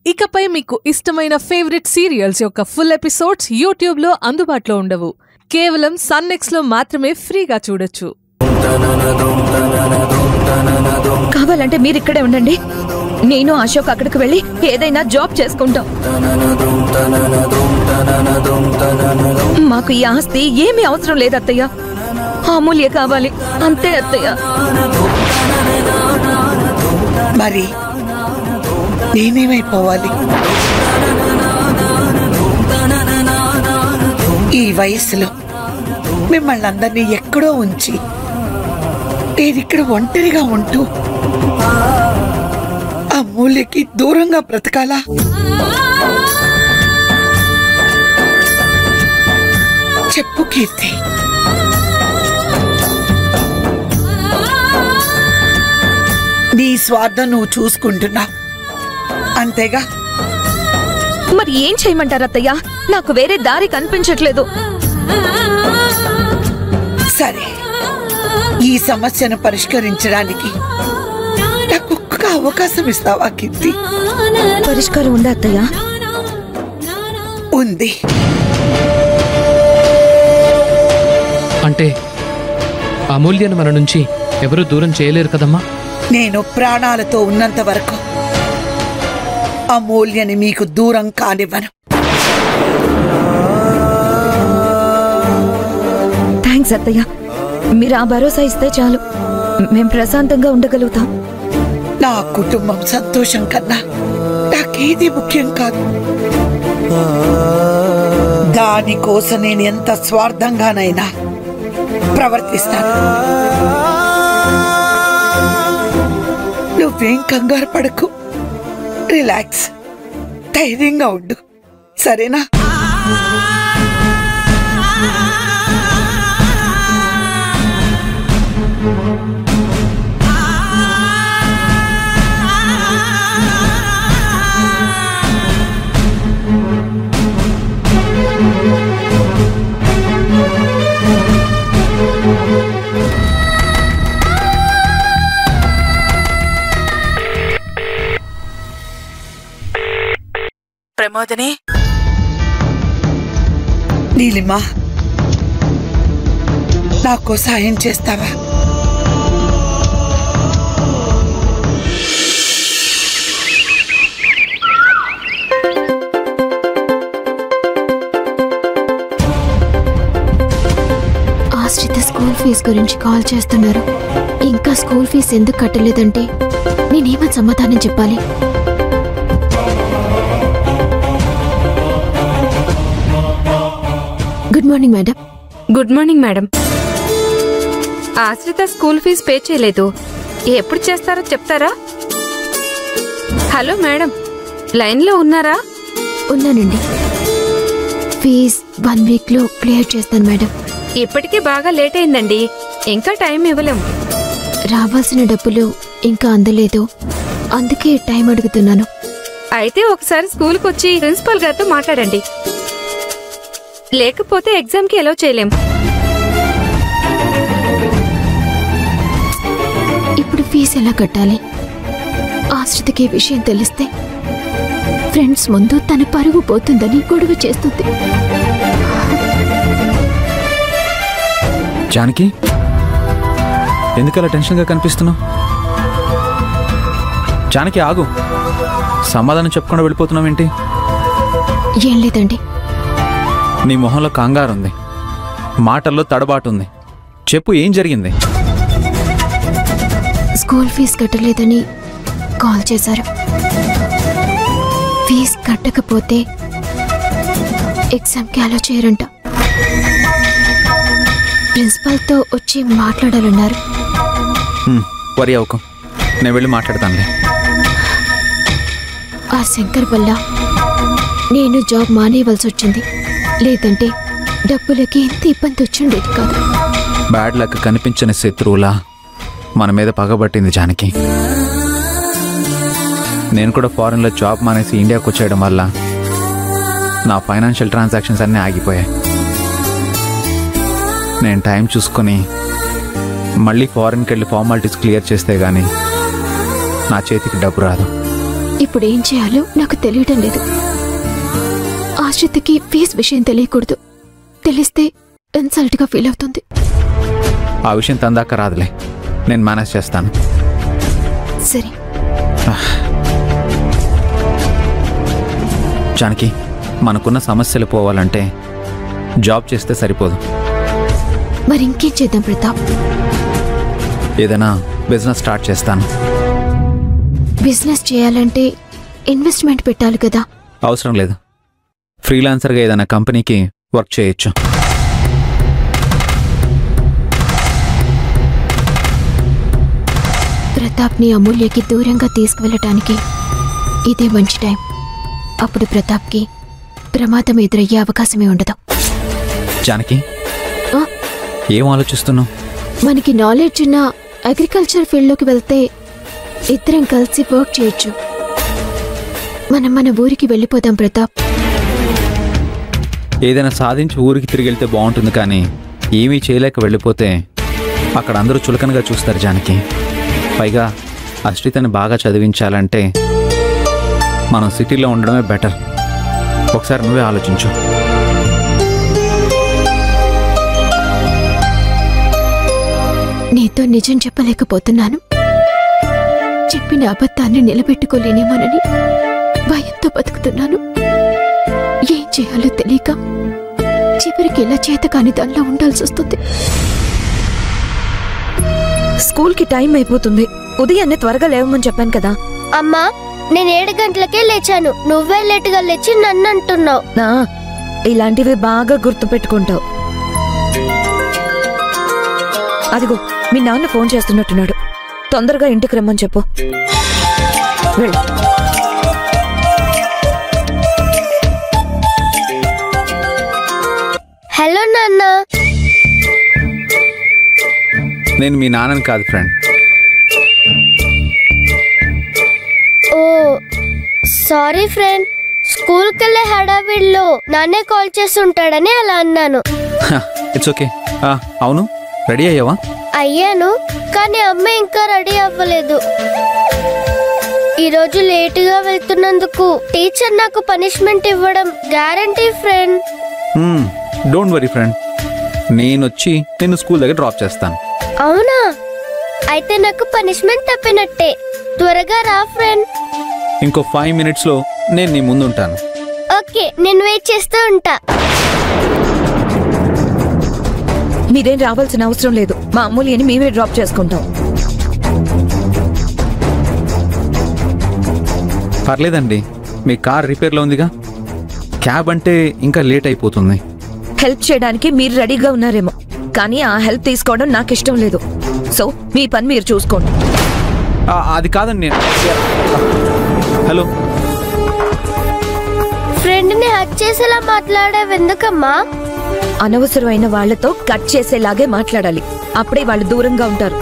ఇకపై మీకు ఇష్టమైన ఫేవరెట్ సీరియల్స్ యొక్క ఫుల్ ఎపిసోడ్స్ యూట్యూబ్లో అందుబాటులో ఉండవు కేవలం సన్నెక్స్లో మాత్రమే ఫ్రీగా చూడొచ్చు కావాలంటే మీరు ఇక్కడే ఉండండి నేను అశోక్ అక్కడికి వెళ్ళి ఏదైనా జాబ్ చేసుకుంటాం మాకు ఈ ఆస్తి ఏమీ అవసరం లేదు అత్తయ్య అమూల్య కావాలి అంతే అత్తయ్య మరి నేనేమైపోవాలి ఈ వయసులో మిమ్మల్ని అందరినీ ఎక్కడో ఉంచి నేనిక్కడ ఒంటరిగా ఉంటూ ఆ మూలకి దూరంగా బ్రతకాలా చెప్పు కీర్తి నీ స్వార్థం నువ్వు చూసుకుంటున్నా అంతేగా మరి ఏం చేయమంటారు అత్తయ్య నాకు వేరే దారి కనిపించట్లేదు సరే ఈ సమస్యను పరిష్కరించడానికి నాకు ఒక్క అవకాశం ఇస్తావా కీర్తి పరిష్కారం ఉందా అత్తయ్య ఉంది అంటే అమూల్యను మన నుంచి ఎవరూ దూరం చేయలేరు కదమ్మా నేను ప్రాణాలతో ఉన్నంత వరకు అమూల్యని మీకు దూరం కానివ్వను థ్యాంక్స్ అత్తయ్య మీరు ఆ భరోసా ఇస్తే చాలు మేం ప్రశాంతంగా ఉండగలుగుతాం నా కుటుంబం సంతోషం కన్నా నాకేది ముఖ్యం కాదు దానికోసం నేను ఎంత స్వార్థంగానైనా ప్రవర్తిస్తాను నువ్వేం కంగారు పడకు రిలాక్స్ ధైర్యంగా ఉండు సరేనా ప్రమోదని నీలిమా నాకు సాయం చేస్తావా ఆశ్రిత స్కూల్ ఫీజు గురించి కాల్ చేస్తున్నారు ఇంకా స్కూల్ ఫీజు ఎందుకు కట్టలేదంటే నేనేమని సమాధానం చెప్పాలి good morning madam good morning madam Ashrita school fee pay చేయలేదు ఎప్పుడు చేస్తారో చెప్తారా హలో మేడం లైన్లో ఉన్నారా ఉన్నానండి ఫీజ్ వన్ వీక్లో క్లియర్ చేస్తాను మేడం ఇప్పటికే బాగా లేట్ అయిందండి ఇంకా టైం ఇవ్వలేం రావాల్సిన డబ్బులు ఇంకా అందలేదు అందుకే టైం అడుగుతున్నాను అయితే ఒకసారి స్కూల్కి వచ్చి ప్రిన్సిపల్ గారితో మాట్లాడండి లేకపోతే ఎగ్జామ్కి ఎలో చేయలేం ఇప్పుడు ఫీజు ఎలా కట్టాలి ఆశ్రితకి ఈ విషయం తెలిస్తే ఫ్రెండ్స్ ముందు తన పరుగు పోతుందని గొడవ చేస్తుంది జానకి ఎందుకలా టెన్షన్గా కనిపిస్తున్నావు జానకి ఆగు సమాధానం చెప్పకుండా వెళ్ళిపోతున్నావు ఏంటి ఏం లేదండి నీ మొహంలో కంగారు ఉంది మాటల్లో తడబాటు ఉంది చెప్పు ఏం జరిగింది స్కూల్ ఫీజు కట్టలేదని కాల్ చేశారు ఫీజు కట్టకపోతే ఎగ్జామ్కి అలో చేయరంట ప్రిన్సిపాల్తో వచ్చి మాట్లాడాలన్నారు హ్మ్, వరి అవ్వకు నేను వెళ్ళి మాట్లాడతానులే ఆ శంకర్ వల్ల నేను జాబ్ మానేయవలసి వచ్చింది లేదంటే డబ్బులకి ఎంత ఇబ్బంది వచ్చిండేది కాదు బ్యాడ్ లక్ కనిపించని శత్రువులా మన మీద పగబట్టింది జానకి నేను కూడా ఫారెన్లో జాబ్ మానేసి ఇండియాకు వచ్చేయడం వల్ల నా ఫైనాన్షియల్ ట్రాన్సాక్షన్స్ అన్నీ ఆగిపోయాయి నేను టైం చూసుకొని మళ్ళీ ఫారెన్కి వెళ్ళి ఫార్మాలిటీస్ క్లియర్ చేస్తే గానీ నా చేతికి డబ్బు రాదు ఇప్పుడు ఏం చేయాలో నాకు తెలియడం లేదు ఆశ్రితకి ఫీజ్ విషయం తెలియకూడదు తెలిస్తే ఇన్సల్ట్ గా ఫీల్ అవుతుంది ఆ విషయం తందాక రాదులే నేను మేనేజ్ చేస్తాను సరే జానకి మనకున్న సమస్యలు పోవాలంటే జాబ్ చేస్తే సరిపోదు మరి ఇంకేం చేద్దాం ప్రతాప్ ఏదైనా బిజినెస్ స్టార్ట్ చేస్తాను బిజినెస్ చేయాలంటే ఇన్వెస్ట్మెంట్ పెట్టాలి కదా అవసరం లేదు ఫ్రీలాన్సర్గా ఏదైనా కంపెనీకి వర్క్ చేయొచ్చు ప్రతాప్ని అమూల్యకి దూరంగా తీసుకువెళ్ళటానికి ఇదే మంచి టైం అప్పుడు ప్రతాప్కి ప్రమాదం ఎదురయ్యే అవకాశమే ఉండదు జానకి ఆ? ఏం ఆలోచిస్తున్నావు మనకి నాలెడ్జ్ ఉన్న అగ్రికల్చర్ ఫీల్డ్లోకి వెళ్తే ఇద్దరం కలిసి వర్క్ చేయొచ్చు మనం మన ఊరికి వెళ్ళిపోదాం ప్రతాప్ ఏదైనా సాధించి ఊరికి తిరిగి వెళ్తే బాగుంటుంది కానీ ఏమీ చేయలేక వెళ్ళిపోతే అక్కడ అందరూ చులకనగా చూస్తారు జానకి పైగా అశ్రితని బాగా చదివించాలంటే మనం సిటీలో ఉండడమే బెటర్ ఒకసారి నువ్వే ఆలోచించు నీతో నిజం చెప్పలేకపోతున్నాను చెప్పిన అబద్ధాన్ని నిలబెట్టుకోలేనేమోనని భయంతో బతుకుతున్నాను ఏం చేయాలో తెలియక చివరికి ఇలా చేత కాని దానిలో ఉండాల్సి వస్తుంది స్కూల్కి టైం అయిపోతుంది ఉదయాన్నే త్వరగా లేవమని చెప్పాను కదా అమ్మా నేను ఏడు గంటలకే లేచాను నువ్వే లేటుగా లేచి నన్ను అంటున్నావు నా ఇలాంటివి బాగా గుర్తుపెట్టుకుంటావు అదిగో మీ నాన్న ఫోన్ చేస్తున్నట్టున్నాడు తొందరగా ఇంటికి రమ్మని చెప్పు వెళ్ళు హలో నాన్న నేను మీ నాన్నని కాదు ఫ్రెండ్ ఓ సారీ ఫ్రెండ్ స్కూల్కి వెళ్ళే హడావిడిలో నాన్నే కాల్ చేసి ఉంటాడని అలా అన్నాను ఇట్స్ ఓకే అవును రెడీ అయ్యావా అయ్యాను కానీ అమ్మ ఇంకా రెడీ అవ్వలేదు ఈరోజు లేటుగా వెళ్తున్నందుకు టీచర్ నాకు పనిష్మెంట్ ఇవ్వడం guarantee friend don't worry friend నేను వచ్చి నిన్ను స్కూల్ దగ్గర డ్రాప్ చేస్తాను అవునా అయితే నాకు పనిష్మెంట్ తప్పినట్టే త్వరగా రా ఫ్రెండ్ ఇంకో ఫైవ్ మినిట్స్లో నేను నీ ముందు ఉంటాను ఓకే నేను వెయిట్ చేస్తూ ఉంటా మీరేం రావాల్సిన అవసరం లేదు మా అమ్మూల్యని మేమే డ్రాప్ చేసుకుంటాం పర్లేదండి మీ కార్ రిపేర్లో ఉందిగా క్యాబ్ అంటే ఇంకా లేట్ అయిపోతుంది హెల్ప్ చేయడానికి మీరు రెడీగా ఉన్నారేమో కానీ ఆ హెల్ప్ తీసుకోవడం నాకు ఇష్టం లేదు సో మీ పని మీరు చూసుకోండి ఆ, అది కాదండి నేను హలో ఫ్రెండ్ ని హక్ చేసేలా మాట్లాడావు ఎందుకమ్మా అనవసరమైన వాళ్ళతో కట్ చేసేలాగే మాట్లాడాలి అప్పుడే వాళ్ళు దూరంగా ఉంటారు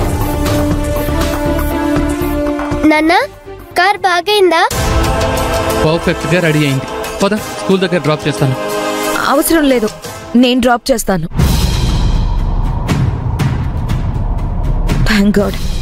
నాన్న కార్ బాగైందా పర్ఫెక్ట్గా రెడీ అయింది పద స్కూల్ దగ్గర డ్రాప్ చేస్తాను అవసరం లేదు నేను డ్రాప్ చేస్తాను థ్యాంక్ గాడ్